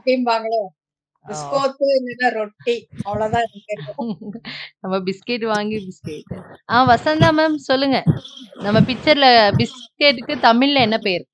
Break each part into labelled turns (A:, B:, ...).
A: அப்படிம்பாங்களோ
B: ஓ.
A: பிஸ்கோத்து இல்லைன்னா ரொட்டி அவ்வளவுதான் எனக்கு தெரியும்
B: நம்ம பிஸ்கெட் வாங்கி பிஸ்கெட் ஆ வசந்தா மேம் சொல்லுங்க நம்ம பிக்சர்ல பிஸ்கெட்டுக்கு தமிழ்ல என்ன பெயர்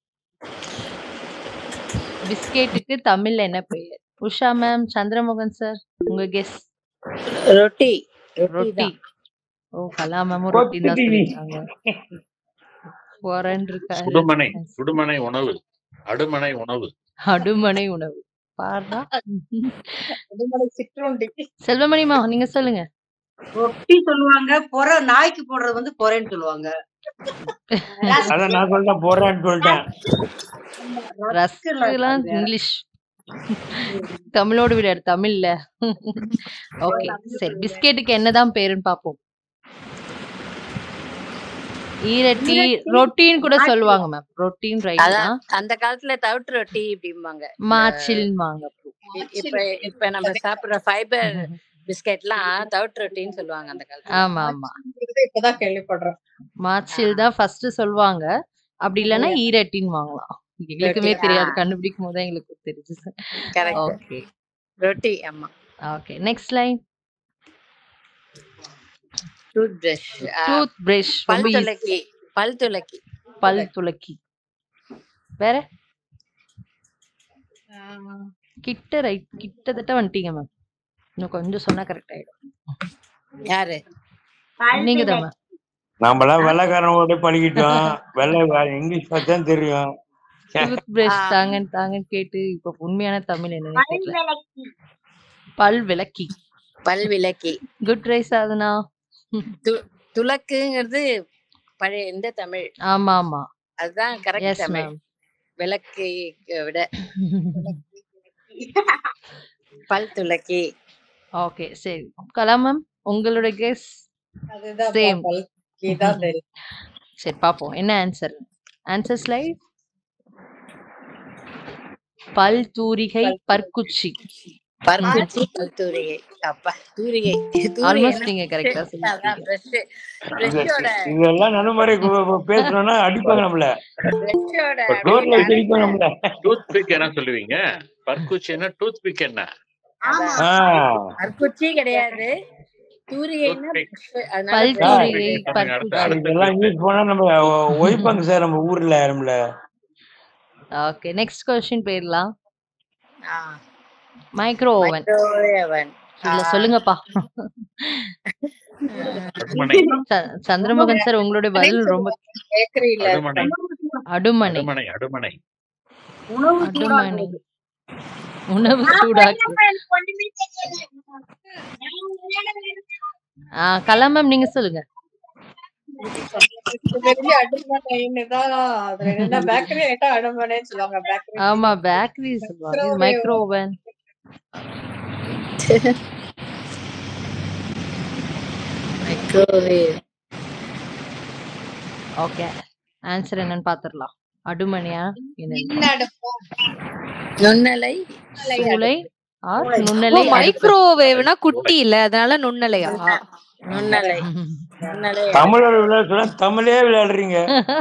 B: பிஸ்கெட்டுக்கு தமிழ்ல என்ன பெயர் உஷா மேம் சந்திரமோகன் சார் உங்க கெஸ்
C: ரொட்டி ரொட்டி
B: ரொட்டி
C: தான்
B: ஓ கலா மேமும் ரொட்டி தான்
D: கொத்துட்டீங்க
B: சொல்லிருக்காங்க போறேன் இருக்காரு
E: சுடுமனை சுடுமனை உணவு அடுமனை உணவு
B: அடுமனை உணவு பாருடா
A: உடுமலை சிற்றுண்டி
B: செல்வமணிமா நீங்க சொல்லுங்க
F: ரொட்டி சொல்லுவாங்க பொற நாய்க்கு போடுறது வந்து பொறைன்னு சொல்லுவாங்க
D: அதான் நான் சொல்லிட்டேன் போறேன்னு சொல்லிட்டேன்
B: ரஸ்குலாம் இங்கிலீஷ் தமிழோடு விளையாடு தமிழ்ல ஓகே சரி பிஸ்கெட்டுக்கு என்னதான் பேருன்னு பாப்போம் ஈரட்டி ரொட்டின்னு கூட சொல்லுவாங்க மேம் ரொட்டின் ரைட்
C: அதான்
B: தான்
C: அந்த காலத்துல தவிட்டு ரொட்டி இப்படிம்பாங்க
B: மாச்சில்வாங்க
C: இ- இப்ப இப்ப நம்ம சாப்பிடுற ஃபைபர் பிஸ்கெட்லாம் தவிட்டு ரொட்டின்னு சொல்லுவாங்க அந்த காலத்துல
B: ஆமா ஆமா
A: இப்பதான் கேள்விப்படுறேன்
B: மாச்சில் தான் ஃபர்ஸ்ட் சொல்லுவாங்க அப்படி இல்லைன்னா ஈரட்டின்னு வாங்கலாம் எங்களுக்குமே
C: ரொட்டி,
B: தெரியாது
C: ஆ.
B: கண்டுபிடிக்கும் போது எங்களுக்கு தெரிஞ்சு
C: கரெக்ட்
B: ஓகே
C: ரொட்டி ஆமா
B: okay next line
C: toothbrush
B: toothbrush
C: பல்
B: ரொம்ப easy.
C: துளக்கி பல் துளக்கி
B: பல் துளக்கி வேற
A: ஆஹ்
B: கிட்ட ரைட் கிட்டத்தட்ட வந்துட்டீங்க மேம் இன்னும் கொஞ்சம் சொன்னா கரெக்ட் ஆயிடும்
C: யாரு
B: நீங்க தான் மேம்
D: நம்மளாம் வெள்ளைக்காரனோட பழகிட்டோம் வெள்ளை வே- இங்கிலீஷ் பார்த்தா தெரியும்
B: டூத் பிரஷ்
C: ஆ.
B: தாங்கன்னு தாங்கன்னு கேட்டு இப்ப உண்மையான தமிழ் என்னன்னு தெரியல பல் விளக்கி
C: பல் விளக்கி
B: குட் ரைஸ் ஆகுதுனா
C: துளக்குங்கிறது பழைய இந்த தமிழ்
B: ஆமா ஆமா
C: அதுதான் கரெக்ட்
B: எஸ்
C: தமிழ்
B: மேம்
C: விளக்கு விட பல் துளக்கி
B: ஓகே சரி கலா மேம் உங்களோட கெஸ்
A: அதுதான்
B: Same.
A: பல்கி தான் தெரியும்
B: சரி பாப்போம் என்ன ஆன்சர் ஆன்சர் ஸ்லைட் பல் தூரிகை பற்குச்சி
C: பருங்குச்சி பல் தூரிகை அப்பா தூரிகை
B: ஆல்மோஸ்ட் நீங்க கரெக்டா
C: அதான்
B: சொல்லிருக்கீங்க
C: பிரஷ் பிரஷோட
D: இதெல்லாம் நடுமுறை பேசணும்னா அடிப்பாங்க நம்மள
C: பிரஷோட
D: ரோட்ல வச்சு அடிப்பாங்க நம்மள
E: டூத் பிக் என்ன சொல்லுவீங்க பர்குச்சின்னா டூத் பிக் என்ன
D: ஆ,
C: பருக்குச்சி கிடையாது தூரிகைன்னா
E: Toothpick.
C: brush. அதனால
B: பல்
C: brush.
B: தூரிகை
E: அடுத்த-
B: பற்குச்சி
E: அடுத்த
D: இதெல்லாம்
E: quiz.
D: யூஸ் பண்ணா நம்ம ஒய்ப்பாங்க சார் நம்ம ஊர்ல நம்மள
B: ஓகே நெக்ஸ்ட் கொஸ்டின் போயிடலாம்
C: ஆ,
B: மைக்ரோ ஓவன்
C: microwave oven.
B: இல்ல
C: ஆ,
B: சொல்லுங்கப்பா
E: அடுமனை
B: ச- சந்திரமோகன் சார் உங்களுடைய பதில் ரொம்ப
A: பேக்கரியில
E: அடுமனை
B: அடுமனை
E: அடுமனை அடுமனை
F: உணவு
B: அடுமனை உணவு சூடாக்கு ஆ கலா மேம் நீங்க சொல்லுங்க
A: தெரிஞ்சு அடுமனைன்னு தான் அதுல என்ன பேக்கரி ஐட்டம் அடுமனைன்னு சொல்லுவாங்க பேக்கரி
B: ஆமா பேக்கரி சொல்லுவாங்க
A: Microwave.
B: Micro oven
C: microwave.
B: Okay answer என்னன்னு பாத்துடலாம் அடுமணியா என்னன்னு
A: மின்னடுப்பு
C: நுண்ணலை
B: சூளை ஆர்
A: சூளை.
B: நுண்ணலை அடுப்பு.
G: மைக்ரோவேவ்னா குட்டி இல்ல அதனால நுண்ணலையா
C: நுண்ணலை நுண்ணலை
D: தமிழோட விளையாட சொன்னா தமிழே விளையாடுறீங்க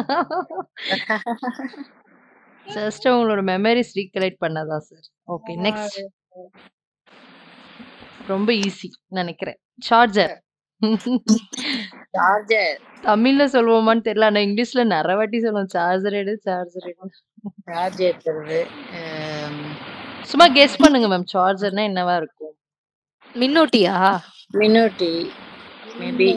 B: ஜஸ்ட் உங்களோட மெமரிஸ் ரீகலெக்ட் பண்ணதா சார் ஓகே நெக்ஸ்ட் ரொம்ப ஈஸி நினைக்கிறேன் சார்ஜர்
C: சார்ஜர்
B: தமிழ்ல சொல்லுவோமான்னு தெரியல ஆனா இங்கிலீஷ்ல நிறைய வாட்டி சொல்லுவோம் சார்ஜர் எடு சார்ஜர் எடு
C: சார்ஜ் ஏத்துறது ஆம்,
B: சும்மா கெஸ் பண்ணுங்க மேம் சார்ஜர்னா என்னவா இருக்கும்
G: மின்னூட்டியா
C: மின்னூட்டி மேபி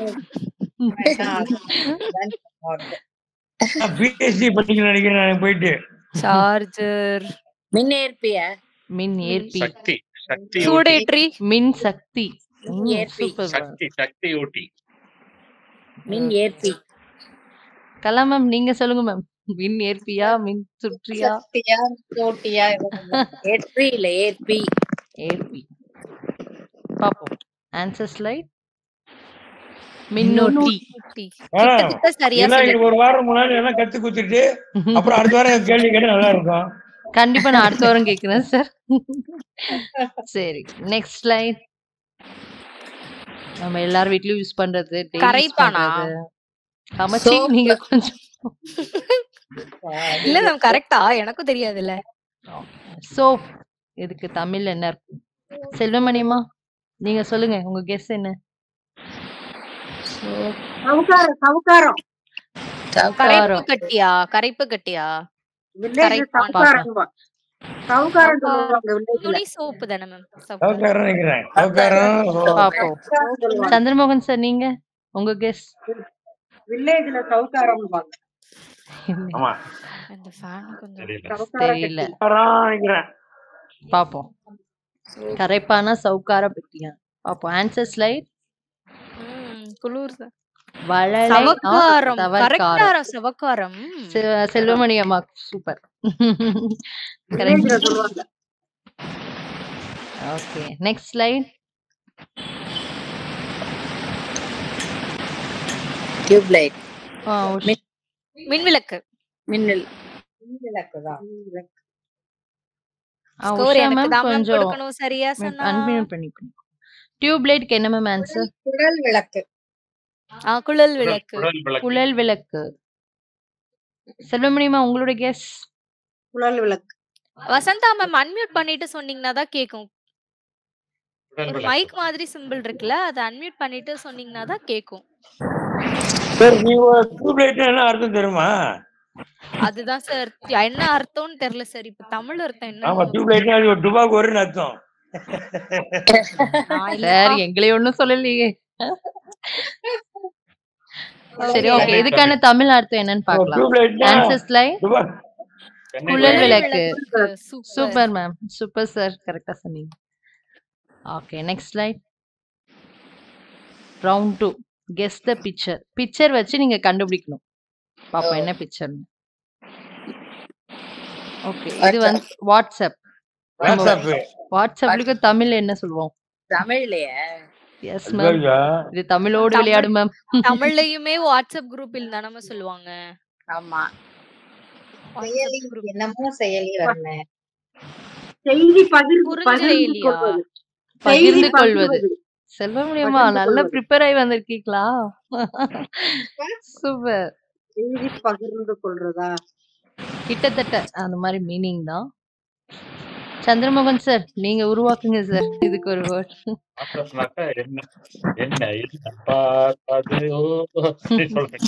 D: பிஎஸ்சி படிக்க நினைக்கிறேன் நான் போயிட்டு
G: சார்ஜர்
C: மின்னேற்பிய
B: மின் ஏற்பி
E: சக்தி சக்தி ஊட்டி
G: சூடேற்றி
B: மின் சக்தி
C: மின் ஏற்பி
B: சூப்பர்
E: சக்தி சக்தி ஊட்டி
C: மின் ஏற்பி
B: கலா மேம் நீங்க சொல்லுங்க மேம் மின் ஏற்பியா மின் சுற்றியா
A: சக்தியா போட்டியா
C: ஏற்பி இல்ல ஏற்பி
B: ஏற்பி பாப்போம் ஆன்சர் ஸ்லைட் மின்னூட்டி
D: ஆனா,
G: கிட்ட சரியா
D: எல்லாம்
G: சொல்லு
D: எனக்கு ஒரு வாரம் முன்னாடி எல்லாம் கத்து குத்துட்டு அப்புறம் அடுத்த வாரம் கேள்வி கேட்டு நல்லா இருக்கும்
B: கண்டிப்பா நான் அடுத்த வாரம் கேக்குறேன் சார் சரி நெக்ஸ்ட் லைன் நம்ம எல்லார் வீட்லயும் யூஸ் பண்றது daily use
G: கரைப்பானா?
B: பண்றது. கமச்சி
C: Soap.
B: நீங்க கொஞ்சம்
G: இல்ல மேம் கரெக்டா எனக்கும் தெரியாதுல்ல
B: சோப் இதுக்கு தமிழ்ல என்ன இருக்கும் செல்வமணியம்மா நீங்க சொல்லுங்க உங்க கெஸ் என்ன
F: சவுக்காரம் சவுக்காரம்
G: கரைப்பு
B: சவுக்காரம்
G: கட்டியா கரைப்பு கட்டியா
F: வில்லேஜ்
G: கரைப்பான்
F: சவுக்காரம் சவுக்காரம்
G: சவுக்கா
F: சொல்லுவாங்க வில்லேஜ்ல
G: துணி சோப்பு தானே மேம் சவுக்காரம்
D: சவுக்காரம் நினைக்கிறேன் சவுக்காரம்
B: பாப்போம்
F: சொல்லுவாங்க
B: சந்திரமோகன் சார் நீங்க உங்க கெஸ்
F: வில்லேஜ்ல சவுக்காரம்
D: ஆமா
G: இந்த ஃபேன் கொஞ்சம்
E: தெரியல
F: சவுக்காரம்
B: தெரியல
F: கட்டி
D: சவுக்காரம் நினைக்கிறேன்
B: பாப்போம் கரைப்பானா சவுக்கார பெட்டியா பாப்போம் ஆன்சர் ஸ்லைட்
G: ம், குளூர் சார்
B: வளலை ஆ
G: சவக்காரம்
B: தவற்காரம்
G: கரெக்டாரா சவக்காரம்
B: செ- செல்வமணி அம்மா சூப்பர்
F: வில்லேஜ்ல
B: கரெக்ட்
F: சொல்லுவாங்க
B: okay next slide
C: tube light
G: மின்விளக்கு
C: மின்னல்
A: விளக்குதான்
G: ஸ்கோர்
B: உஷா
G: எனக்கு
B: மேம்
G: தான் மேம்
B: கொஞ்சம்
G: கொடுக்கணும் சரியா சொன்னா
B: அன்மியூட் பண்ணி டியூப் லைட்க்கு என்ன மேம் ஆன்சர்
A: குழல் விளக்கு
G: ஆ, குழல்
E: குழல்
G: விளக்கு
E: குழல் விளக்கு
B: குழல் விளக்கு செல்வமணிமா உங்களோட கெஸ்
F: குழல் விளக்கு
G: வசந்தா மேம் அன்மியூட் பண்ணிட்டு சொன்னீங்கன்னா தான் கேக்கும்
E: குழல்
G: ஒரு
E: விளக்கு
G: மைக் மாதிரி சிம்பிள் இருக்குல்ல அதை அன்மியூட் பண்ணிட்டு சொன்னீங்கன்னா தான் கேக்கும்
D: சார் நீங்க டியூப் லைட் என்ன அர்த்தம் தெரியுமா
G: அதுதான் சார் என்ன அர்த்தம்னு தெரியல சார் இப்ப தமிழ் அர்த்தம்
D: ஆமா
G: என்னன்னு
D: டியூப் லைட்னா அது ஒரு டுபாக்கு வரும்னு அர்த்தம்
G: நான் இல்ல
B: சார் எங்களையும் ஒண்ணும் சொல்லலையே சரி
A: Okay.
B: ஓகே இதுக்கான தமிழ் அர்த்தம் என்னன்னு பார்க்கலாம்
D: டியூப் லைட்னா
B: ஆன்சர் ஸ்லைட்
D: டுபா
E: சென்னை
B: குழல்
G: குழல்
B: விளக்கு
G: விளக்கு super
B: super ma'am super sir கரெக்டா சொன்னீங்க okay next slide round two guess the picture picture வச்சு நீங்க கண்டுபிடிக்கணும் பாப்போம் என்ன பிக்சர்னு ஓகே இது வந்து வாட்ஸ்அப் நம்ம
D: வாட்ஸ்அப்
B: வாட்ஸ்அப்லுக்கு தமிழ்ல என்ன சொல்லுவோம்
C: தமிழ்லயே
B: எஸ் மேம் இது தமிழோடு
G: தமிழ்
B: விளையாடும் மேம்
G: தமிழ்லயுமே வாட்ஸ்அப் குரூப்பில் தானே சொல்லுவாங்க
C: ஆமா
A: செயலி
G: வாட்ஸ்அப் குரூப்
A: என்னமோ செயலி வரணும்
F: செய்தி பகிர்ந்து பகிர்ந்து
G: குறுஞ்செயலியா
F: கொள்வது செய்தி
B: பகிர்ந்து கொள்வது
F: பகிர்வது
B: செல்வமுடியுமா
F: பகிர்ந்து
B: நல்ல
F: கொள்வது
B: ப்ரிப்பேர் ஆகி வந்திருக்கீங்களா சூப்பர்
F: செய்தி பகிர்ந்து கொள்றதா
B: கிட்டத்தட்ட அந்த மாதிரி மீனிங் தான் சந்திரமோகன் சார் நீங்க உருவாக்குங்க சார் இதுக்கு ஒரு வேர்ட்
E: வாட்ஸ்அப்னாக்கா என்ன என்ன என்ன பார்த்தது ஓ அப்படி சொல்றேன்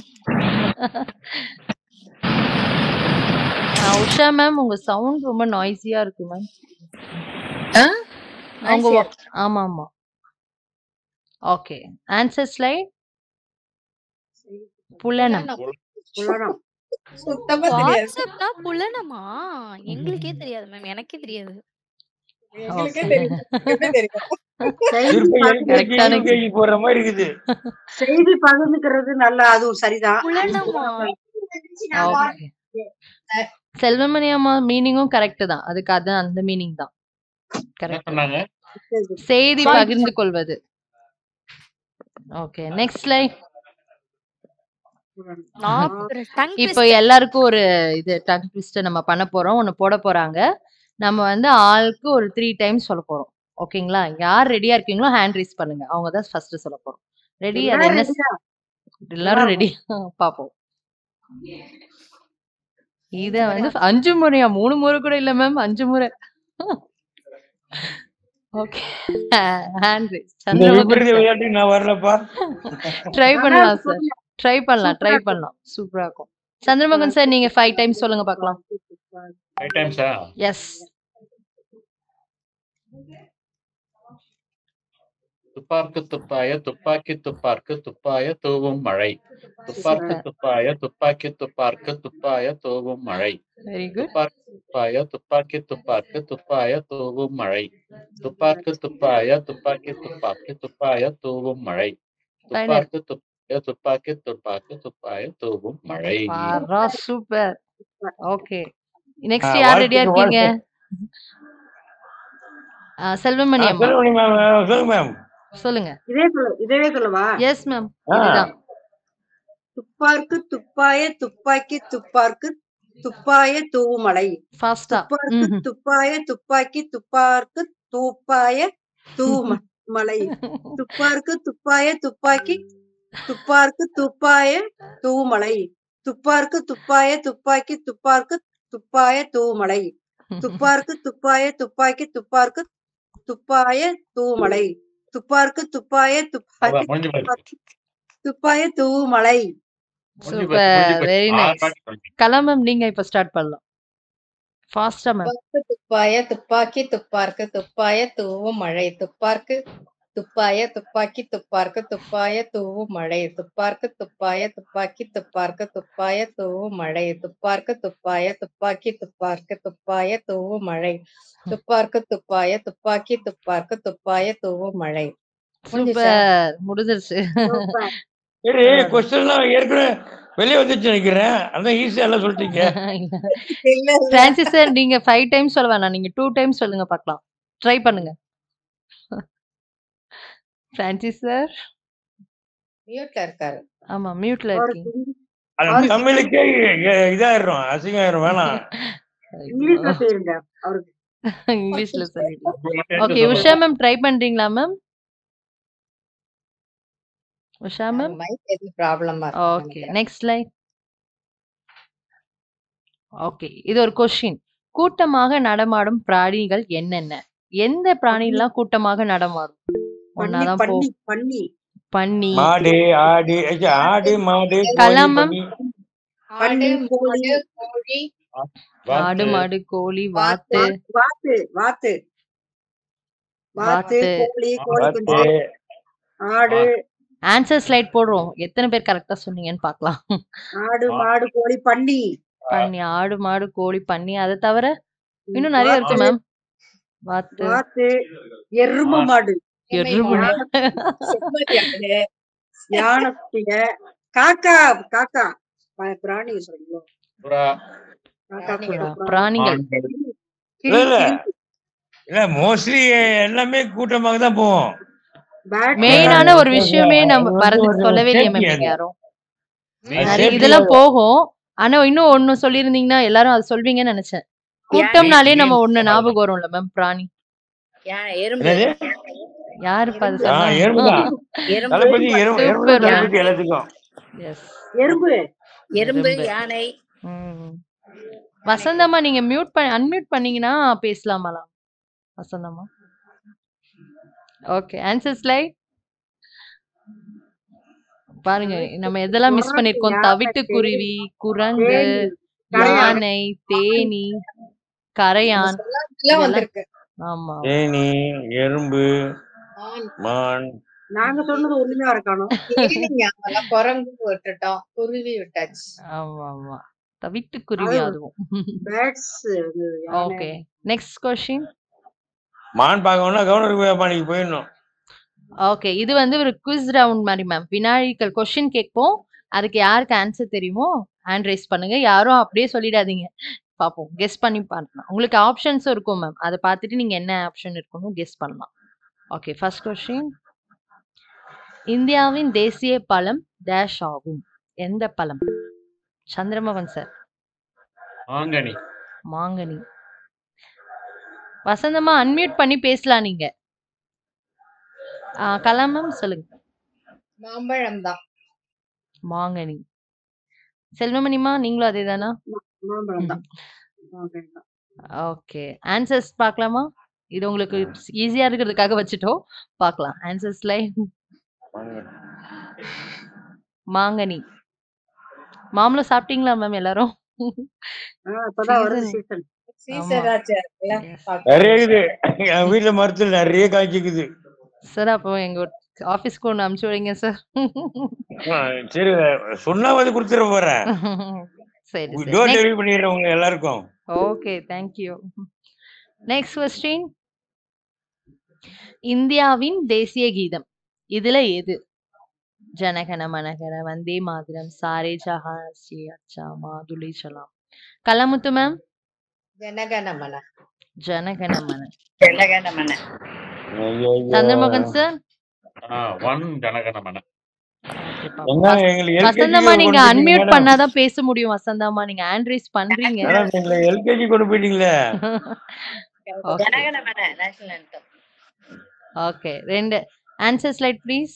B: உஷா மேம் உங்க சவுண்ட் ரொம்ப நாய்ஸியா இருக்கு மேம்
C: ஆ?
B: அவங்க
C: Noisy-ஆ
B: வா- ஆமா ஆமா ஓகே ஆன்சர் ஸ்லைட் புலனம்
F: புலனம்
A: சுத்தமா தெரியாது
G: வாட்ஸ்அப்னா புலனமா எங்களுக்கே தெரியாது மேம் எனக்கே தெரியாது
A: எங்களுக்கே
B: ஓகே
A: தெரியும் எப்படி தெரியும்
F: செய்தி
D: திருப்பி
F: பகிர்ந்து
B: Correct ஆன
D: எல்கேஜி போற மாதிரி இருக்குது
F: செய்தி பகிர்ந்துக்கிறது நல்லா அதுவும் சரிதான்
G: புலனமா
B: ஓகே செல்வமணி அம்மா மீனிங்கும் கரெக்ட் தான் அதுக்கு அது அந்த மீனிங் தான்
E: என்ன
B: கரெக்ட்
E: சொன்னாங்க
B: செய்தி பகிர்ந்து கொள்வது ஓகே நெக்ஸ்ட் லைன்
G: நான் டங்
B: இப்போ எல்லாருக்கும் ஒரு இது டங் ட்விஸ்ட் நம்ம பண்ண போறோம் ஒன்னு போட போறாங்க நம்ம வந்து ஆளுக்கு ஒரு த்ரீ டைம்ஸ் சொல்ல போறோம் ஓகேங்களா யார் ரெடியா இருக்கீங்களோ ஹேண்ட் ரைஸ் பண்ணுங்க அவங்க தான் ஃபர்ஸ்ட் சொல்ல போறோம் ரெடி அது என்ன எல்லாரும் ரெடி பாப்போம் இத வந்து அஞ்சு முறையா மூணு முறை கூட இல்ல மேம் அஞ்சு முறை ஓகே ஹேண்ட் ரைஸ்
D: இந்த
B: சந்திரமோகன்
D: விபரீத
B: சார்
D: விளையாட்டுக்கு நான் வரலப்பா
B: ட்ரை பண்ணலாம் சார் ட்ரை பண்ணலாம் ட்ரை பண்ணலாம் சூப்பரா இருக்கும் சந்திரமோகன் சார் நீங்க ஃபைவ் டைம்ஸ் சொல்லுங்க பார்க்கலாம்
E: ஃபைவ் டைம்ஸா
B: எஸ்
E: துப்பார்க்கு துப்பாய துப்பாக்கி துப்பார்க்கு துப்பாய தூவும் மழை துப்பார்க்கு
B: சூப்பர்
E: துப்பாய துப்பாக்கி துப்பார்க்கு துப்பாய தூவும் மழை
B: வெரி குட்
E: துப்பார்க்கு துப்பாய துப்பாக்கி துப்பார்க்கு துப்பாய தூவும் மழை துப்பார்க்கு துப்பாய துப்பாக்கி துப்பாக்கி துப்பாய தூவும் மழை
B: ஃபைனல்
E: துப்பார்க்கு துப்பாய துப்பாக்கி துப்பாக்கு துப்பாய தூவும் மழை
B: பாரா சூப்பர் ஓகே நெக்ஸ்ட் யார் ரெடியா
D: வாழ்த்துக்கு
B: இருக்கீங்க
D: வாழ்த்து
B: ஆ, செல்வமணி அம்மா
D: சொல்லுங்க மேம் சொல்லுங்க மேம்
B: சொல்லுங்க
F: இதே சொல்ல இதே சொல்லவா
B: எஸ் மேம் இதுதான்
F: துப்பார்க்கு துப்பாய துப்பாக்கி துப்பார்க்கு துப்பாய தூவுமலை
B: ஃபாஸ்டா
F: துப்பார்க்கு துப்பாய துப்பாக்கி துப்பார்க்கு தூப்பாய தூம மலை துப்பார்க்கு துப்பாய துப்பாக்கி துப்பார்க்கு துப்பாய தூமலை துப்பார்க்கு துப்பாய துப்பாக்கி துப்பார்க்கு துப்பாய தூமலை துப்பாருக்கு துப்பாய துப்பாக்கி துப்பாருக்கு துப்பாய தூமலை துப்பாருக்கு துப்பாய துப்பாக்கி
E: அதான் முடிஞ்சு போச்சு
F: துப்பாக்கி துப்பாய தூமலை
E: முடிஞ்சு போச்சு முடிஞ்சு
B: சூப்பர்
E: போச்சு
B: வெரி
E: ஆறு
B: நைஸ்
E: பாட்டு சொல்லிட்டீங்க.
B: கலா மேம் நீங்க இப்ப ஸ்டார்ட் பண்ணலாம் ஃபாஸ்டா மேம்
A: துப்பாக்கு துப்பாய துப்பாக்கி துப்பார்க்கு துப்பாய தூவும் மழை துப்பார்க்கு துப்பாய துப்பாக்கி துப்பார்க்கு துப்பாய தூவும் மழை துப்பார்க்கு துப்பாய துப்பாக்கி துப்பார்க்கு துப்பாய தூவும் மழை துப்பார்க்கு துப்பாய துப்பாக்கி துப்பார்க்கு துப்பாய தூவும் மழை துப்பார்க்கு துப்பாய துப்பாக்கி துப்பார்க்கு துப்பாய தூவும் மழை முடிஞ்சிச்சா
B: சூப்பர் முடிஞ்சிருச்சு
F: சூப்பர்
D: சரி கொஸ்டின்லாம் ஏற்கனவே வெளியே வந்துச்சு நினைக்கிறேன் அதான் ஈஸியா எல்லாம் சொல்லிட்டீங்க
A: இல்ல இல்ல
B: பிரான்சிஸ் சார் நீங்க ஃபைவ் டைம்ஸ் சொல்ல வேணாம் நீங்க டூ டைம்ஸ் சொல்லுங்க பார்க்கலாம் ட்ரை பண்ணுங்க பிரான்சிஸ் சார்
A: மியூட்ல இருக்காரு
B: ஆமா மியூட்ல
F: அவருக்கு
B: இருக்கீங்க
F: இங்கிலீஷ்
D: அது
F: அவருக்கு
D: தமிழுக்கே இ- இதாயிரும் அசிங்கம் ஆயிரும் வேணாம்
F: இங்கிலீஷ்ல செய்யுங்க அவருக்கு
B: இங்கிலீஷ்ல சொல்லிடலாம்
E: உங்க மட்டும்
B: ஓகே
E: எடுத்து
B: உஷா
E: சொல்லுங்க
B: மேம் ட்ரை பண்றீங்களா மேம் உஷா மேம்
A: மைக் எதுவும் ப்ராப்ளமா இருக்குன்னு
B: ஓகே
A: நினைக்கிறேன்
B: நெக்ஸ்ட் லைன் ஓகே இது ஒரு கொஸ்டின் கூட்டமாக நடமாடும் பிராணிகள் என்னென்ன எந்த
F: பன்னி
B: பிராணிலாம் கூட்டமாக நடமாடும்
F: பன்னி
B: ஒன்னாதான் போ
F: பன்னி பன்னி
B: பன்னி
D: மாடு ஆடு ஐயா, ஆடு மாடு கோழி
B: கலா மேம்
D: பன்னி
A: ஆடு
F: பன்னி கோழி
A: மாடு கோழி
B: ஆடு
E: வாத்து
B: மாடு கோழி
A: வாத்து
B: வாத்து
F: வாத்து வாத்து வாத்து
B: வாத்து
F: கோழி கோழி
D: வாத்து
F: குஞ்சு ஆடு
B: ஆன்சர் ஸ்லைட் போடுறோம் எத்தனை பேர் கரெக்டா சொன்னீங்கன்னு பார்க்கலாம்
F: ஆடு மாடு கோழி பன்னி
B: பன்னி ஆடு மாடு கோழி பன்னி அதை தவிர இன்னும் நிறைய இருக்கு
F: வாத்து
B: மேம் வாத்து
F: வாத்து எருமை மாடு
A: எருமை
B: எருமை
A: மாடு
F: யானை
A: செம்மறி ஆடு
F: யானை குட்டிக காக்கா காக்கா ப- பிராணி சொல்லுங்க
E: புறா
F: காக்கா
A: பிராணிகள்
F: குதிரை
B: பிராணிகள்
E: மான்கள்
D: இல்ல
F: கிளி
D: இல்ல
F: கிளி
D: இல்ல மோஸ்ட்லி எல்லாமே கூட்டமாக தான் போவோம்
F: பேட்
B: மெயினான ஒரு
D: அது
B: விஷயமே நம்ம
D: வந்து
B: மறந்து
D: ஒரு
B: சொல்லவே இல்லையா
D: சேஃப்டி
B: மேம்
D: அது
B: நீங்க யாரும்
D: அது
E: மெயின்
B: நிறைய
D: சேஃப்டி
B: இதெல்லாம் போகும் ஆனா இன்னும் ஒண்ணு சொல்லியிருந்தீங்கன்னா எல்லாரும் அது சொல்வீங்கன்னு நினைச்சேன்
C: யானை
B: கூட்டம்னாலே நம்ம
E: மெயின்
B: ஒண்ணு
E: அதுதான்
B: ஞாபகம் வரும்ல மேம் பிராணி
C: யானை எறும்பு
D: என்னது
B: யாருப்பா அது
A: எறும்பு
D: ஆ
B: சொன்னா
D: எறும்புதான்
C: எறும்பு
D: தளபதி எறும்பு எறும்பு
B: சூப்பர் மேம்
D: தளபதி எல்லாத்துக்கும்
B: எஸ்
F: எறும்பு
C: எறும்பு
B: எறும்பு
C: யானை
B: ம். வசந்தம்மா நீங்க மியூட் பண்ணி அன்மியூட் பண்ணீங்கன்னா பேசலாமாலாம் வசந்தம்மா ஓகே ஆன்சர் ஸ்லைட் பாருங்க நம்ம எதெல்லாம் மிஸ்
F: குரங்கு
B: பண்ணிருக்கோம்
F: யானை
B: தவிட்டு
F: தேனி
B: குருவி குரங்கு
F: தேனி கரையான்
B: யானை தேனி
A: நம்ம
B: கரையான்
A: சொல்லாதெல்லாம்
B: இதெல்லாம்
A: வந்திருக்கு
B: ஆமா
D: தேனி எறும்பு
A: மான்
D: மான்
F: நாங்க சொன்னது ஒண்ணுமே இருக்கானோ
A: இல்லைங்க அதெல்லாம் குரங்கு விட்டுட்டோம் குருவி விட்டாச்சு
B: ஆமா ஆமா தவிட்டு குருவி
F: அது
B: அதுவும்
F: பேட்ஸ் யானை
B: ஓகே நெக்ஸ்ட் கொஸ்டின்
D: மான் பார்க்கணும்னா கவர்னர் பாணிக்கு போயிடணும்
B: ஓகே இது வந்து ஒரு குவிஸ் ரவுண்ட் மாதிரி மேம் வினாடிகள் கொஸ்டின் கேட்போம் அதுக்கு யாருக்கு ஆன்சர் தெரியுமோ ஹேண்ட் ரைஸ் பண்ணுங்க யாரும் அப்படியே சொல்லிடாதீங்க பார்ப்போம் கெஸ் பண்ணி பார்க்கலாம் உங்களுக்கு ஆப்ஷன்ஸும் இருக்கும் மேம் அதை பார்த்துட்டு நீங்க என்ன ஆப்ஷன் இருக்குன்னு கெஸ் பண்ணலாம் ஓகே ஃபர்ஸ்ட் கொஸ்டின் இந்தியாவின் தேசிய பழம் டேஷ் ஆகும் எந்த பழம் சந்திரமோகன் சார்
E: ஆங்கனி
B: மாங்கனி வசந்தமா அன்மியூட் பண்ணி பேசலாம் நீங்க கலா மேம் சொல்லுங்க
A: மாம்பழம் தான்
B: மாங்கனி செல்வமணிமா நீங்களும் அதே தானா
F: மாம்பழம் தான் மாம்பழம் தான்
B: ஓகே ஆன்சர்ஸ் பார்க்கலாமா இது உங்களுக்கு ஈஸியா இருக்கிறதுக்காக வச்சுட்டோம் பார்க்கலாம் ஆன்சர்ஸ்ல மாங்கனி மாம்பழம் சாப்பிட்டீங்களா மேம் எல்லாரும்
F: ஆஹ் இப்பதான் வருது
B: சீசன்
F: சீசன்
A: சீசன் ஆச்சு இருக்குல்ல
B: Yes.
A: பார்க்கலாம்.
D: நிறைய இருக்குது என் வீட்டுல மரத்துல நிறைய காய்ச்சிக்குது
B: சார் அப்போ எங்க ஆபீஸ்க்கு ஒன்று அனுப்பிச்சு விடுங்க சார்
D: ஆ, சரி சொன்னா வந்து கொடுத்துட போறேன்
B: சரி சரி
D: டோர்
B: நெக்ஸ்ட்
D: டெலிவரி பண்ணிடுறேன் உங்க எல்லாருக்கும்
B: ஓகே தேங்க்யூ நெக்ஸ்ட் கொஸ்டின் இந்தியாவின் தேசிய கீதம் இதுல எது ஜனகன மனகன வந்தே மாதரம் சாரே ஜஹா ஸ்ரீ அச்சா மாதுளி சலாம் கலமுத்து மேம்
A: ஜனகணமன
B: ஜனகன மன
C: ஜனகணமன
D: ஐயோ, ஐயோ.
B: Chandramohan sir
E: one Janaganamana
B: okay
D: என்ன
B: பாப்போம்
D: எங்களுக்கு LKG
B: வசந்தம்மா
D: கொண்டு
B: நீங்க
D: போயிட்டீங்க
B: அன்மியூட்
D: மேடம்
B: பண்ணாதான் பேச முடியும் வசந்தம்மா நீங்க ஹேண்ட் ரைஸ் பண்றீங்க
D: மேடம் எங்களை எல்கேஜி கொண்டு போயிட்டீங்களே
B: okay
C: Janaganamana national anthem
B: okay ரெண்டு answer slide please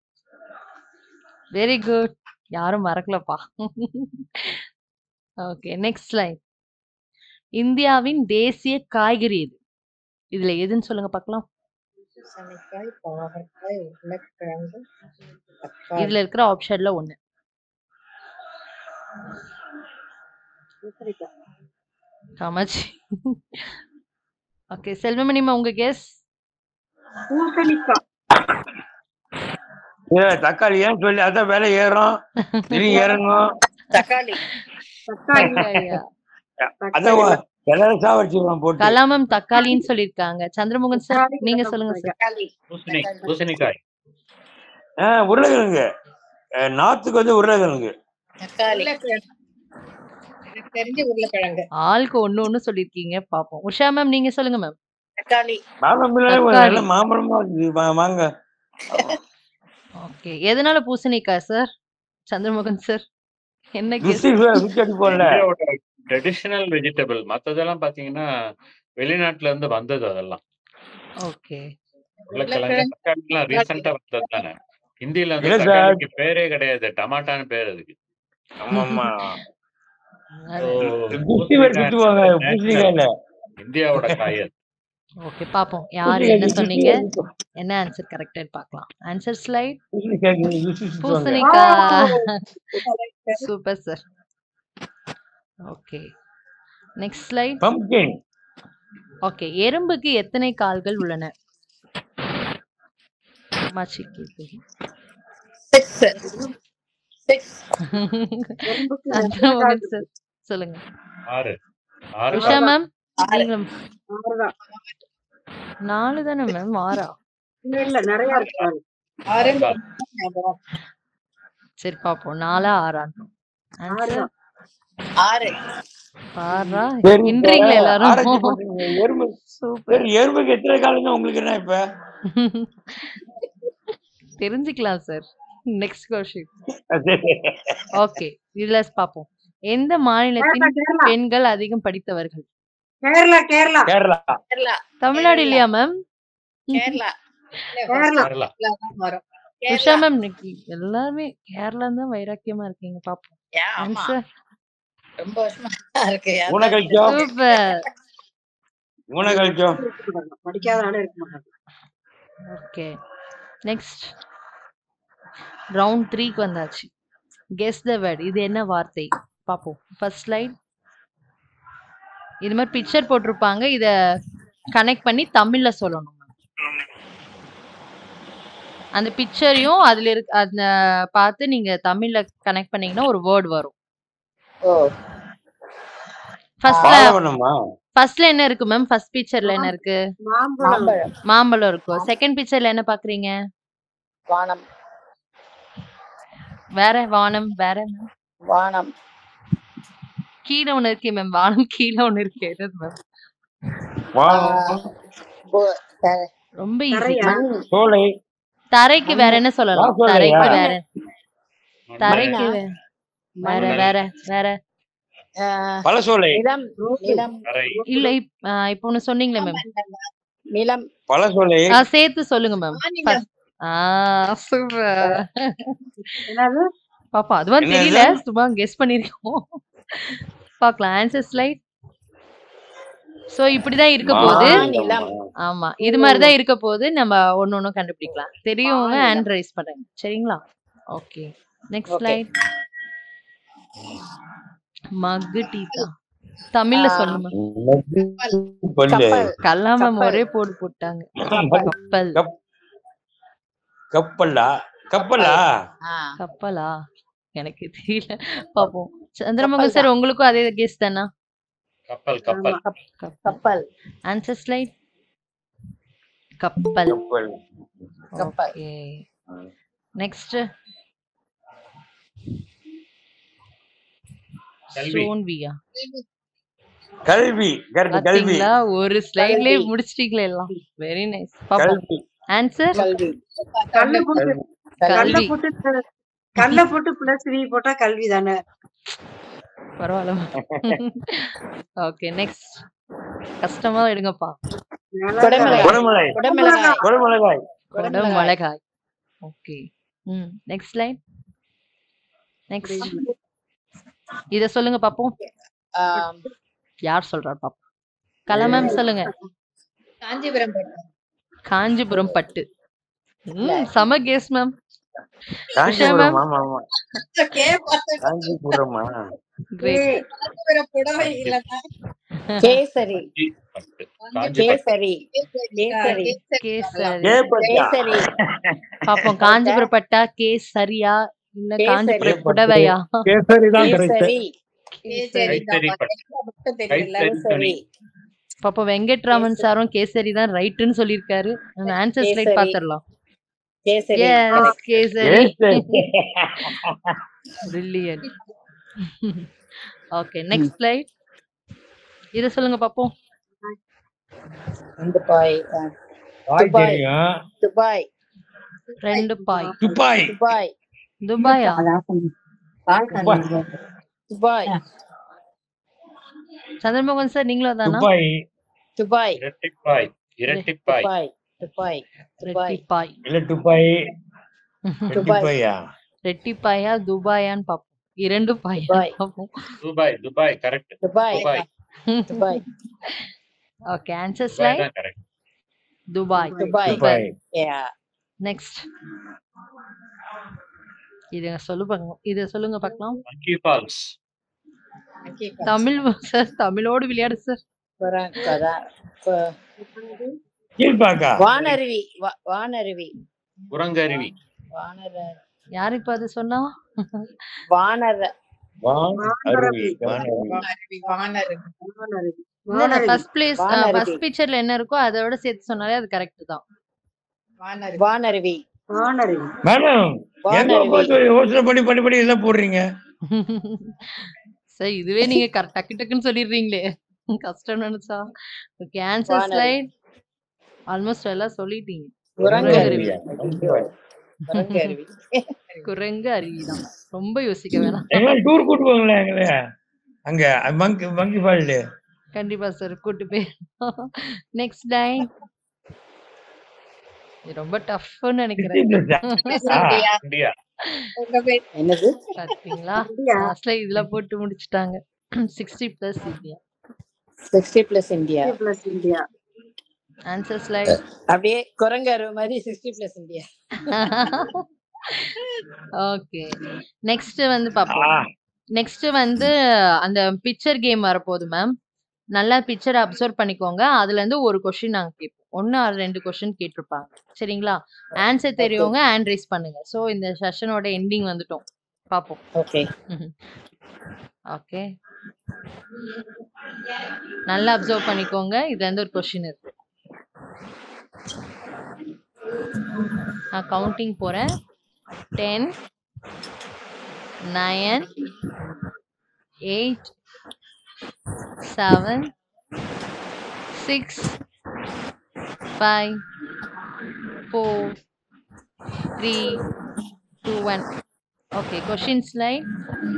B: very good யாரும் மறக்கலப்பா ஓகே நெக்ஸ்ட் ஸ்லைட் இந்தியாவின் தேசிய காய்கறி எது? இதுல எதுன்னு சொல்லுங்க பார்க்கலாம்.
A: பூசணிக்காய், பாகற்காய், உருளைக்கிழங்கு, தக்காளி.
B: இதுல இருக்கிற ஆப்ஷன்ல ஒண்ணு.
F: பூசணிக்காய்.
B: காமாட்சி. ஓகே. செல்வமணிமா உங்க கெஸ்?
F: பூசணிக்காய்.
D: ஏ தக்காளி ஏன் சொல்லி அதான் விலை ஏறும் திடீர்னு இறங்கும்
C: தக்காளி
F: தக்காளி.
B: தக்காளியா?
D: அதான் வ- எல்லாரும் சாவடிச்சிருவான் போட்டு
B: கலாமம் தக்காளின்னு சொல்லியிருக்காங்க. சந்திரமோகன் சார்
F: தக்காளி
B: நீங்க
F: கலந்து
B: சொல்லுங்க சார்.
C: தக்காளி
E: பூசணி பூசணிக்காய்
D: ஆ, உருளைக்கிழங்கு அஹ், நாத்துக்கு வந்து உருளைக்கிழங்கு
C: தக்காளி
A: உருளைக்கிழங்கு. எனக்கு தெரிஞ்சு உருளைக்கிழங்கு.
B: ஆளுக்கு ஒண்ணு ஒண்ணு சொல்லியிருக்கீங்க பாப்போம். உஷா மேம் நீங்க சொல்லுங்க மேம்.
C: தக்காளி
D: மாம்பழம்
B: தக்காளி.
D: நல்ல மாம்பழமா இருக்குது வா- வாங்க
B: ஓகே. எதனால பூசணிக்காய் சார்? சந்திரமோகன் சார் என்ன கெஸ்?
D: ருசி ருசி அடிப்போம்ல
E: இந்தியாவோட ட்ரெடிஷனல் வெஜிடபிள் மத்ததெல்லாம் பாத்தீங்கன்னா வெளிநாட்டுல இருந்து வந்தது அதெல்லாம்
B: ஓகே.
E: உருளைக்கிழங்கு தக்காளி எல்லாம் ரீசெண்டா வந்தது தானே ஹிந்தியில வந்து
D: இல்ல சார்.
E: தக்காளிக்கு பேரே கிடையாது டமாட்டான்னு பேர் அதுக்கு
D: ஆமாமா
E: So,
D: குட்டி பேர்
E: பூசணிக்காய்
D: குத்துவாங்க
E: natural.
D: பூசணிக்காயில
E: இந்தியாவோட காய் அது
B: ஓகே பாப்போம். யாரு என்ன சொன்னீங்க? என்ன ஆன்சர் கரெக்ட்னு பார்க்கலாம். ஆன்சர் ஸ்லைட்
D: பூசணிக்காய்க்கு ருசி சுத்துவாங்க
B: பூசணிக்காய். Super sir. Okay. Next slide.
D: Pumpkin
B: okay. எறும்புக்கு எத்தனை கால்கள் உள்ளன? காமாட்சிக்கு தெரியும்.
C: சிக்ஸ் சிக்ஸ்
F: எறும்புக்கு
B: சந்திரமோகன் சார் சொல்லுங்க.
E: ஆறு ஆறு
B: உஷா மேம்
C: ஆறு.
B: நீங்களும்
F: ஆறுதான்.
B: நாலு தானே மேம் ஆறா?
F: இல்ல இல்ல நிறைய இருக்கு பாரு.
A: ஆரஞ்சு ஞாபகம்.
B: சரி பாப்போம். நாலா ஆறான்னு. ஆன்சர்
F: ஆறுதான்.
C: ஆறு
B: ஆறா?
D: சரி,
B: இன்றீங்களா
D: இப்ப
B: எல்லாரும்?
D: ஆராய்ச்சி பண்றீங்க. எறும்பு
B: சூப்பர்.
D: சரி எறும்புக்கு எத்தனை காலம் உங்களுக்கு என்ன இப்ப
B: தெரிஞ்சுக்கலாம் சார். Next question.
D: சரி.
B: ஓகே. இதுல பாப்போம். எந்த மாநிலத்தின்
F: கேரளா கேரளா
B: பெண்கள் அதிகம் படித்தவர்கள்?
F: கேரளா கேரளா
D: கேரளா
C: கேரளா
B: தமிழ்நாடு
C: கேரளா.
B: இல்லையா மேம்?
C: கேரளா
F: கேரளா
E: கேரளா
A: தான் வரும்.
B: உஷா
C: கேரளா
B: மேம் இன்னைக்கு எல்லாருமே கேரளா தான் வைராக்கியமா இருக்கீங்க பாப்போம்.
C: யா, ஆமா
B: ஆன்சர்
C: ரொம்ப வருஷமா இருக்கு அதான்
D: ஊனகழிச்சோம்
B: சூப்பர்.
D: ஊனகழிச்சோம்
F: படிக்காத ஆளே இருக்க மாட்டாங்க
B: ஓகே. நெக்ஸ்ட் ரவுண்ட் 3க்கு வந்தாச்சு. Guess the word. இது என்ன வார்த்தை? பாப்போம். First slide. இது மாதிரி பிக்சர் போட்டிருப்பாங்க. இத கனெக்ட் பண்ணி தமிழ்ல சொல்லணும். அந்த பிக்சரையும் அதுல இருக்க அந்த பார்த்து நீங்க தமிழ்ல கனெக்ட் பண்ணீங்கன்னா ஒரு வேர்ட் வரும்.
C: ஓ
B: ஃபர்ஸ்ட்ல
D: பாலவனமா
B: ஃபர்ஸ்ட்ல என்ன இருக்கு மேம்? ஃபர்ஸ்ட் பிக்சர்ல என்ன இருக்கு?
F: மாம்பழம்
C: மாம்பழம்
B: மாம்பழம் இருக்கும். செகண்ட் பிக்சர்ல என்ன பாக்குறீங்க?
C: வானம்
B: வேற வானம் வேற மேம்?
C: வானம்
B: கீழ ஒண்ணு இருக்கே மேம். வானம் கீழ ஒண்ணு இருக்கே. என்னது மேம்?
D: வானம்
C: பு- த-
B: ரொம்ப ஈஸி.
F: தரையா
C: மண்
D: சோலை
B: தரைக்கு வேற என்ன சொல்லலாம்?
D: நான் சொல்லையா?
B: தரைக்கு வேற
E: மண்ணு,
B: தரைக்கு வே- வேற
E: மண்ணு,
B: வேற வேற
C: ஆஹ்,
D: பல சோலை
C: நிலம்
F: ரோட்டு
C: நிலம்
E: தரை
B: இல்ல இப் ஆ, இப்ப ஒண்ணு சொன்னீங்களே மேம்.
C: நிலம்
D: பல சோலை
B: ஆ சேர்த்து சொல்லுங்க மேம்.
A: மாநிலம்.
B: ஆ சூப்பர்.
F: என்னது
B: பாப்பா அதுவா
D: என்னது?
B: தெரியல. சும்மா கெஸ் பண்ணிருக்கோம். பார்க்கலாம். Answer slide. சோ இப்படிதான் இருக்க போகுது.
C: மாநிலம்.
B: ஆமா. இது மாதிரி தான் இருக்க போகுது. நம்ம ஒண்ணு ஒண்ணும் கண்டுபிடிக்கலாம். தெரியவங்க ஹேண்ட் ரைஸ் பண்ணுங்க. சரிங்களா? ஓகே. Next
C: Okay.
B: ஸ்லைட். மக்கு டீத்தா. தமிழ்ல
C: ஆ.
B: சொல்லுமா?
D: பல்லு
C: கப்பல்
B: கல்லா மேம்
C: கப்பல்.
B: ஒரே போடு போட்டாங்க.
C: கப்பல்.
B: கப்பல்.
D: கப்- கப்பலா கப்பலா
C: ஆஹ்,
B: கப்பலா? எனக்கு தெரியல. பாப்போம். சந்திரமோகன்
C: கப்பல்
B: சார் உங்களுக்கும் அதே கெஸ் தானா?
E: கப்பல் கப்பல்
F: ஆமா
B: கப்பல்.
C: கப்பல்
B: ஆன்சர் ஸ்லைட். கப்பல்.
D: கப்பல்
C: கப்பல்.
B: ஓகே. நெக்ஸ்ட்.
E: கல்வி.
B: சோன்வியா.
D: கல்வி கரெக்ட் கல்வி
B: பாத்தீங்களா? ஒரு ஸ்லைட்லயே
C: கல்வி.
B: முடிச்சிட்டீங்களே எல்லாம். Very nice. பாப்போம்.
D: கல்வி
B: ஆன்சர்
C: கல்வி
F: கல்ல போட்டு கல்ல
B: கல்வி.
F: போட்டு கல்ல போட்டு பிளஸ் வி போட்டா கல்வி தானே
B: பரவாயில்ல. Okay next. கஷ்டமா எடுங்கப்பா.
C: கொடைமிளகாய்.
D: குடமிளகாய்
C: குடமிளகாய்
D: குடமிளகாய்
B: கொடை
C: குடமிளகாய்.
B: மிளகாய். ஓகே. ம். Next line. நெக்ஸ்ட். இத சொல்லுங்க பாப்போம்.
C: ஆம்,
B: யார் சொல்றா பாப்போம் கலா மேம் சொல்லுங்க
A: காஞ்சிபுரம் பட்டு
B: காஞ்சிபுரம் பட்டு ம் செம case ma'am Usha
D: Kanchipuram
B: ma'am
D: ஆமா ஆமா
A: கே பார்த்தேன்
D: காஞ்சிபுரமா
B: கிரேட்
A: காஞ்சிபுரம் புடவை இல்லைன்னா
C: கேசரி
E: பட்டு
A: காஞ்சிபுரம்
C: கேசரி
A: கேசரி
C: கேசரி
B: கேசரி
D: கேப்பட்டா
C: கேசரி
B: பாப்போம் காஞ்சிபுரம் பட்டா கேசரியா இல்ல
C: கேசரி
B: காஞ்சிபுரம் புடவையா
H: கேசரி தான் கரெக்ட்
C: கேசரி
A: கேசரி
E: கைத்தறி
A: தான்
E: பட்டு
A: மட்டும் தெரியல
E: கைத்தறி துணி
C: கேசரி
B: பாப்போம் வெங்கட்ராமன்
C: கேசரி
B: சாரும் கேசரி தான் ரைட்டுன்னு சொல்லியிருக்காரு அந்த ஆன்சர் ஸ்லைட்
C: கேசரி
B: பாத்திரலாம்
C: kesari
B: yes
C: correct.
B: Kesari
D: kesari
B: brilliant okay next slide இத சொல்லுங்க பாப்போம்
C: இந்த பாய் அஹ்,
D: பாய்
C: துபாய்
D: தெரியும்
C: துபாய்
B: ரெண்டு பாய்
D: துப்பாய்
C: துபாய்
B: துபாயா
D: துப்பாய்
C: துபாய்
B: சந்திரமோகன் சார் நீங்களும் தானா
D: துப்பாய்
C: துபாய்
E: இரட்டிப்பாய் இரட்டிப்பாய்
C: துபாய் துபாய் துபாய்
B: ரெட்டிப்பாய்
D: இல்ல துப்பாய்
C: துபாய்
D: வெட்டிப்பாயா
B: ரெட்டிப்பாயா துபாயான்னு பாப்போம் இரண்டு பாயா
C: துபாய்
B: பாப்போம்
E: Dubai Dubai correct
C: Dubai
E: Dubai
C: Dubai
B: okay answer
E: Dubai
B: slide
E: தான் கரெக்ட்
B: துபாய்
C: துபாய்
B: சூப்பர்
D: துப்பாய்
C: yeah
B: நெக்ஸ்ட் இது சொல்லுங்க இது சொல்லுங்க பார்க்கலாம்
E: மங்கி ஃபால்ஸ்
B: தமிழ் சார் தமிழோடு விளையாடு சார்
C: குரா- குரா- கு-
D: கீழ்பாக்கா
C: வானருவி வா- வானருவி
E: குரங்கருவி
C: வானர
B: யார் இப்ப அது சொன்னா
C: வானர
D: வான் அருவி வான் அருவி
A: அருவி வானருவி
B: இல்ல ஃபர்ஸ்ட் பிளேஸ்
C: வானருவி.
B: ஃபர்ஸ்ட் பிக்சர்ல என்ன இருக்கோ அதோட சேர்த்து சொன்னாலே அது கரெக்ட் தான்
A: வானருவி
C: வானருவி
D: மேடம் எங்க
C: வானருவி
D: உட்காந்து யோசனை பண்ணி பண்ணி பண்ணி எல்லாம் போடுறீங்க
B: சார் இதுவே நீங்க கர- டக்கு டக்குன்னு சொல்லிடுறீங்களே கஷ்டம் நினைச்சா ஓகே ஆன்சர்
C: வானருவி.
B: ஸ்லைட் ஆல்மோஸ்ட் எல்லாம் சொல்லிட்டீங்க
C: குரங்கருவி
D: அருவியா?
C: குரங்கருவி
B: குரங்கு அருவி தான் ரொம்ப யோசிக்க வேணாம்
D: எங்களை டூர் கூட்டு போங்களேன் எங்களை அங்க மங்கி மங்கி ஃபால்டு
B: கண்டிப்பா சார் கூட்டு போய் நெக்ஸ்ட் டைம் இது ரொம்ப டஃப்னு நினைக்கிறேன்
A: இந்தியா
E: இந்தியா
A: உங்க பேர்
C: என்னது
B: பாத்தீங்களா லாஸ்ட்ல இதுல போட்டு முடிச்சிட்டாங்க sixty plus India
C: sixty plus India
B: answer slide
C: அப்படியே குரங்கருவி மாதிரி sixty plus India
B: okay next வந்து பாப்போம் நெக்ஸ்ட் வந்து அந்த பிக்சர் கேம் வரப்போகுது மேம் நல்லா பிக்சர் அப்சர்வ் பண்ணிக்கோங்க அதுல இருந்து ஒரு கொஸ்டின் நாங்க கேட்போம் ஒன்னு ஆர் ரெண்டு கொஸ்டின் கேட்டிருப்பாங்க சரிங்களா ஆன்சர் தெரியவங்க ஹேண்ட் ரைஸ் பண்ணுங்க ஸோ இந்த செஷனோட எண்டிங் வந்துட்டோம் பார்ப்போம்
C: ஓகே
B: ஓகே நல்லா அப்சர்வ் பண்ணிக்கோங்க இதுல இருந்து ஒரு கொஸ்டின் இருக்கு நான் கவுண்டிங் போறேன் ten nine eight seven six five four three two one okay question slide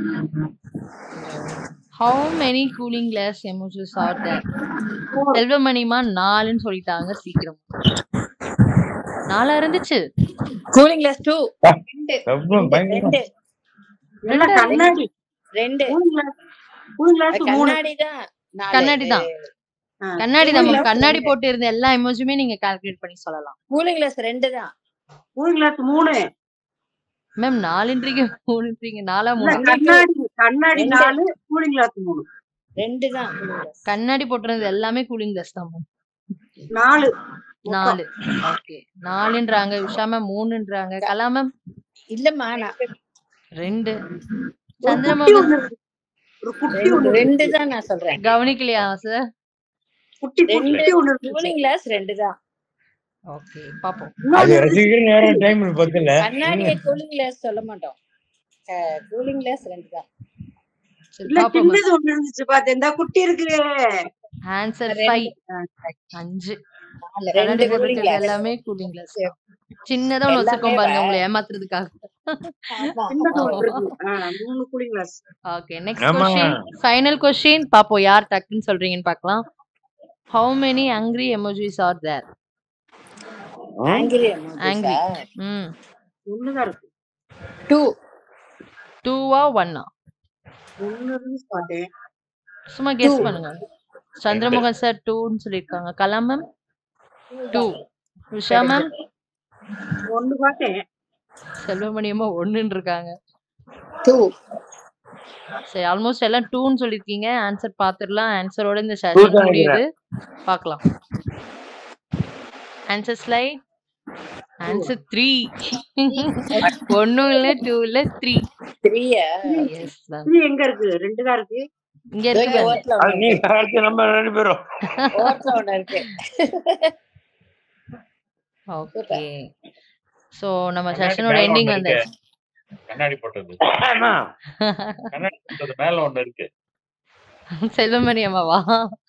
B: how many cooling glass emojis are there செல்வமணிமா நாலுன்னு சொல்லிட்டாங்க சீக்கிரம் நாலா இருந்துச்சு
C: கூலிங் கிளாஸ் டூ
A: ரெண்டு
D: ரொம்ப பயங்கரம்
C: ரெண்டு
F: எல்லாம் கண்ணாடி
C: ரெண்டு
F: கூலிங் கிளாஸ் மூணு
C: கண்ணாடி தான் நாலு.
B: கண்ணாடி தான்.
F: ஆ.
B: கண்ணாடி தான்
C: Cooling
B: ma'am.
C: glass
B: கண்ணாடி
C: ரெண்டு.
B: போட்டு இருந்த எல்லா எமோஜுமே நீங்க கால்குலேட் பண்ணி சொல்லலாம்
C: கூலிங் கிளாஸ் ரெண்டு தான்
F: கூலிங் கிளாஸ் மூணு
B: மேம் நாலுன்றீங்க மூணுன்றீங்க நாலா
F: இல்ல
B: மூணு
F: கண்ணாடி கண்ணாடி
C: ரெண்டு.
F: நாலு கூலிங் கிளாஸ் மூணு
C: ரெண்டு தான் cooling glass.
B: கண்ணாடி போட்டிருந்தது எல்லாமே கூலிங் கிளாஸ் தான் மேம்
F: நாலு
B: நாலு ஓகே நாலுன்றாங்க உஷா மேம் மூணுன்றாங்க கலா மேம்
C: இல்லம்மா நான்
B: ரெண்டு
F: ஒரு குட்டி
B: சந்திரமோகன்
F: ஒண்ணு இருக்கு. ஒரு குட்டி
C: ரெண்டு
F: ஒண்ணு
C: ரெண்டு தான் நான் சொல்றேன்
B: கவனிக்கலையா சார்
F: குட்டி
C: ரெண்டு
F: குட்டி ஒண்ணு இருக்கு
C: கூலிங் கிளாஸ் ரெண்டு தான்
B: ஓகே பாப்போம்
D: அது
F: இன்னொன்னு
D: ரசிக்கிற நேரம் டைம் பத்தல
C: கண்ணாடியை கூலிங் கிளாஸ் சொல்ல மாட்டோம் கூலிங் கிளாஸ் ரெண்டு தான்
B: சரி
F: இல்ல
B: பாப்போம்
F: சின்னது ஒண்ணு இருந்துச்சு பாத்து இந்த குட்டி இருக்கு
B: ஆன்சர்
A: ரெண்டு.
B: ஃபைவ் அஞ்சு
A: நாலு.
C: ரெண்டு
B: கண்ணாடி
C: கூலிங்
B: போட்டிருக்கிறது
C: கிளாஸ்
B: எல்லாமே கூலிங் கிளாஸ் சின்னதா ஒண்ணு
C: எல்லாமே
B: வச்சிருக்கோம் பாருங்க
C: வே-
B: உங்களை ஏமாத்துறதுக்காக
A: ஆமா.
F: சின்னது ஒண்ணு இருக்கு ஆ, மூணு கூலிங் கிளாஸ்
B: ஓகே நெக்ஸ்ட்
D: ஆமா.
B: கொஸ்டின் ஃபைனல் கொஸ்டின் பாப்போம் யார் டக்குன்னு சொல்றீங்கன்னு பார்க்கலாம் how many angry emojis are there
C: angry
B: Angry. ம்
F: ஒண்ணுதான் இருக்கு
C: டூ
B: டூவா ஒன்னா
F: ஒண்ணு இருந்துச்சு பார்த்தேன்
B: சும்மா கெஸ் பண்ணுங்க சந்திரமுகன் சார் டூன்னு சொல்லியிருக்காங்க Kala ma'am two Usha ma'am
F: ஒண்ணு பார்த்தேன்
B: செல்வமணியம்மா ஒன்றுன்னு இருக்காங்க
C: டூ
B: சரி ஆல்மோஸ்ட் எல்லாம் டூன்னு சொல்லியிருக்கீங்க ஆன்சர் பார்த்துடலாம் ஆன்சரோட இந்த
D: Two
B: செஷன்
D: தான்
B: முடியுது பார்க்கலாம் ஆன்சர் ஸ்லைட் ஆன்சர் த்ரீ ஒன்றும் இல்லை டூ இல்லை த்ரீ
C: த்ரீயா
B: எஸ் மேம்
F: இது எங்க இருக்கு ரெண்டு தான் இருக்கு
B: இங்க இருக்கு ma'am.
C: ஓட்டுல
D: அது நீ அடுத்து நம்ம ரெண்டு பேரும்
C: ஓட்டுல ஒண்ணு இருக்கு
B: ஓகே ஸோ நம்ம
E: கண்ணாடி
B: செஷனோட
E: மேல
B: எண்டிங்
E: ஒண்ணு
B: வந்து
E: இருக்கு. கண்ணாடி போட்டது
D: ஆமா.
E: கண்ணாடி போட்டது மேல ஒண்ணு இருக்கு
B: செல்வமணி அம்மாவா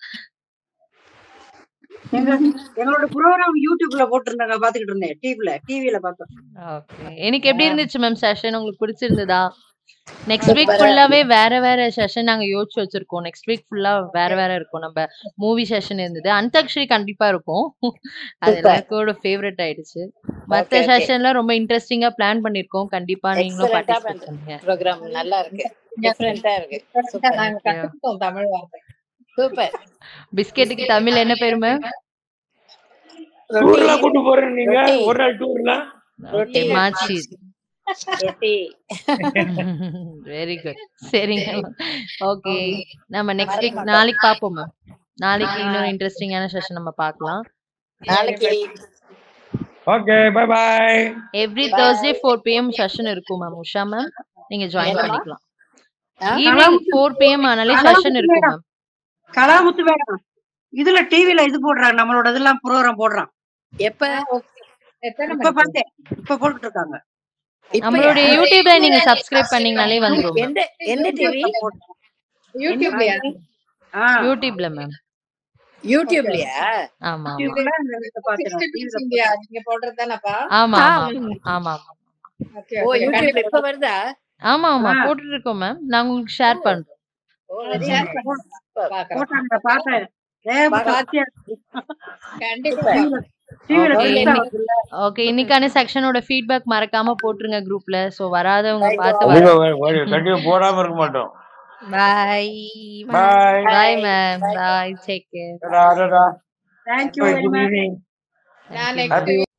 F: எங்க எங்களோட ப்ரோக்ராம் யூடியூப்ல போட்டிருந்தாங்க பாத்துக்கிட்டு இருந்தேன் டிவில டிவில பார்த்தோம்
B: ஓகே எனக்கு எப்படி இருந்துச்சு மேம் செஷன் உங்களுக்கு பிடிச்சிருந்ததா நெக்ஸ்ட் வீக்
C: Super ஆ
B: ஃபுல்லாவே வேற வேற செஷன் நாங்க யோசிச்சு வச்சிருக்கோம் நெக்ஸ்ட் வீக் ஃபுல்லா வேற வேற இருக்கும் நம்ம மூவி செஷன் இருந்தது அந்தாக்ஷரி கண்டிப்பா இருக்கும் அது
C: Super.
B: எல்லாருக்கோட ஃபேவரட் ஆயிடுச்சு மத்த
C: Okay, okay.
B: செஷன்ல ரொம்ப இன்ட்ரெஸ்டிங்கா பிளான் பண்ணிருக்கோம் கண்டிப்பா நீங்களும்
C: Excellent ஆ
B: பார்ட்டிசிபேட்
C: பண்ற-
B: பண்ணுங்க
C: ப்ரோக்ராம் நல்லா இருக்கு டிஃபரெண்டா இருக்கு சூப்பர்
A: நாங்க கத்துக்கிட்டோம் தமிழ் வார்த்தை
C: சூப்பர்
B: பிஸ்கெட்டுக்கு தமிழ் என்ன பேரு மேம்
D: டூர்லாம் கூட்டு போறேன் நீங்க
C: ரொட்டி.
D: ஒரு நாள் டூர்லாம்
C: ரொட்டி
B: மாச்சி
C: ரொட்டி
B: வெரி குட் சரிங்க ஓகே நம்ம நெக்ஸ்ட் வீக் நாளைக்கு பார்ப்போம் மேம் நாளைக்கு இன்னொரு இன்ட்ரெஸ்டிங்கான செஷன் நம்ம பார்க்கலாம்
C: நாளைக்கு
D: okay bye bye
B: every Thursday four PM session இருக்கும் மேம் உஷா மேம் நீங்க ஜாயின்
C: என்னம்மா?
B: பண்ணிக்கலாம்
C: ஆ?
B: ஈவினிங் ஃபோர் பிஎம் ஆனாலே செஷன் இருக்கும் மேம்
F: கலாமுத்து மேடம் இதுல டிவில இது போடுறாங்க நம்மளோட இதெல்லாம் ப்ரோக்ராம் போடுறான்
C: எப்ப
A: எத்தனை
F: இப்ப
A: மணிக்கு
F: பார்த்தேன் இப்ப போட்டுட்டு இருக்காங்க
C: இப்ப
B: நம்மளுடைய யூடியூப்ல நீங்க சப்ஸ்கிரைப் பண்ணீங்கனாலே வந்துரும் மேம்
C: எந்த எந்த டிவி
A: யூடியூப்லயா
F: ஆ,
B: யூடியூப்ல மேம்
C: யூடியூப்லயா
B: ஆமா ஆமா
F: டிவில இந்த இதை பார்த்தேன்
A: சிக்ஸ்டி
F: டிவில
A: இந்தியா நீங்க போடுறதுதானப்பா
B: ஆமா
C: ஆ,
B: ஆமா ஆமா ஆமா
A: ஓகே
C: ஓ
A: ஓகே
C: யூடியூப்ல இப்ப வருதா
B: ஆமா ஆமா
F: ஆ.
B: போட்டுட்டு இருக்கோம் மேம் நாங்க உங்களுக்கு ஷேர் பண்றோம்
C: ஓ
A: ஷேர்
C: சூப்பர்.
A: பண்ணி பாக்குறேன்
F: போட்டாங்க பார்த்தேன் ஏகப்பட்ட வரிசையா இருக்கு.
A: கண்டிப்பா
F: டிவில
B: Okay,
F: பெருசா
B: இன்னைக்கு-
F: வருதுல்ல.
B: ஓகே இன்னைக்கான செக்ஷனோட ஃபீட்பேக் மறக்காம போட்டுருங்க குரூப்ல சோ வராதவங்க
C: Right,
B: பார்த்து
C: okay.
B: வர
D: கண்டிப்பா வ- வ- கண்டிப்பா போடாம இருக்க மாட்டோம்
G: bye
D: bye
B: bye ma'am bye take care
D: அடடா
F: Thank you very
D: good
F: much.
D: Evening
A: நான்
B: Thank you,
A: நெக்ஸ்ட்
D: ஹாப்பி